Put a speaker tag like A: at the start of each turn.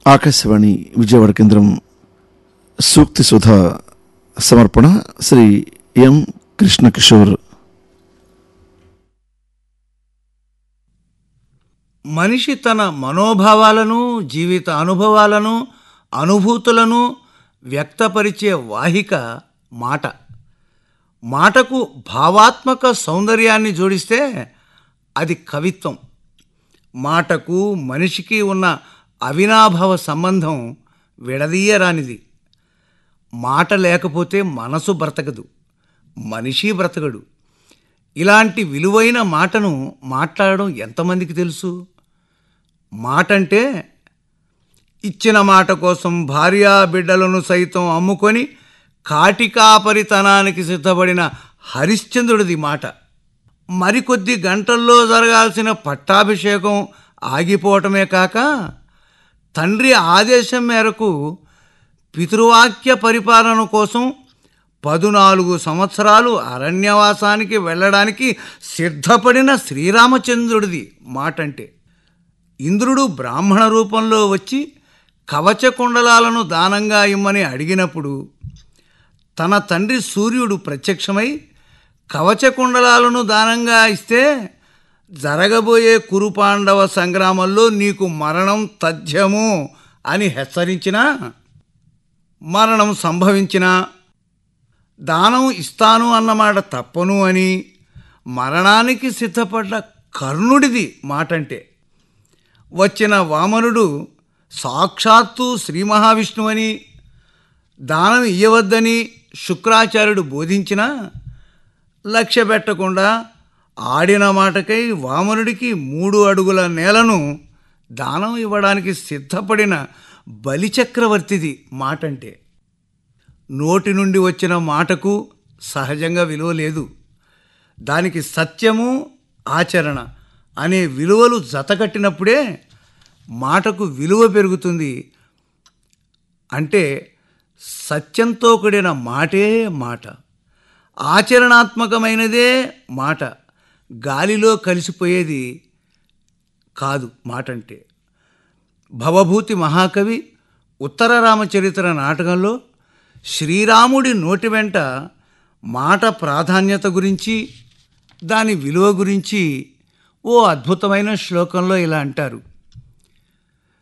A: ఆకాశవాణి విజయవాడ కేంద్రం సూక్తి సుధ సమర్పణ శ్రీ ఎం కృష్ణకిషోర్
B: మనిషి తన మనోభావాలను జీవిత అనుభవాలను అనుభూతులను వ్యక్తపరిచే వాహిక మాట మాటకు భావాత్మక సౌందర్యాన్ని జోడిస్తే అది కవిత్వం మాటకు మనిషికి ఉన్న అవినాభావ సంబంధం విడదీయరానిది మాట లేకపోతే మనసు బ్రతకదు మనిషి బ్రతకడు ఇలాంటి విలువైన మాటను మాట్లాడడం ఎంతమందికి తెలుసు మాట అంటే ఇచ్చిన మాట కోసం భార్యా బిడ్డలను సైతం అమ్ముకొని కాటికాపరితనానికి సిద్ధపడిన హరిశ్చంద్రుడిది మాట మరికొద్ది గంటల్లో జరగాల్సిన పట్టాభిషేకం ఆగిపోవటమే కాక తండ్రి ఆదేశం మేరకు పితృవాక్య పరిపాలన కోసం పదునాలుగు సంవత్సరాలు అరణ్యవాసానికి వెళ్ళడానికి సిద్ధపడిన శ్రీరామచంద్రుడిది మాటంటే ఇంద్రుడు బ్రాహ్మణ రూపంలో వచ్చి కవచ కుండలాలను దానంగా ఇమ్మని అడిగినప్పుడు తన తండ్రి సూర్యుడు ప్రత్యక్షమై కవచ కుండలాలను దానంగా ఇస్తే జరగబోయే కురుపాండవ సంగ్రామంలో నీకు మరణం తథ్యము అని హెచ్చరించినా మరణం సంభవించినా దానం ఇస్తాను అన్నమాట తప్పను అని మరణానికి సిద్ధపడ్డ కర్ణుడిది మాటంటే వచ్చిన వామనుడు సాక్షాత్తు శ్రీ మహావిష్ణువని దానం ఇయ్యవద్దని శుక్రాచార్యుడు బోధించినా లక్ష్య పెట్టకుండా ఆడిన మాటకై వామనుడికి మూడు అడుగుల నేలను దానం ఇవ్వడానికి సిద్ధపడిన బలిచక్రవర్తిది మాటంటే నోటి నుండి వచ్చిన మాటకు సహజంగా విలువ లేదు దానికి సత్యము ఆచరణ అనే విలువలు జతకట్టినప్పుడే మాటకు విలువ పెరుగుతుంది అంటే సత్యంతో కూడిన మాటే మాట ఆచరణాత్మకమైనదే మాట గాలిలో కలిసిపోయేది కాదు మాట అంటే భవభూతి మహాకవి ఉత్తర రామచరిత్ర నాటకంలో శ్రీరాముడి నోటి వెంట మాట ప్రాధాన్యత గురించి దాని విలువ గురించి ఓ అద్భుతమైన శ్లోకంలో ఇలా అంటారు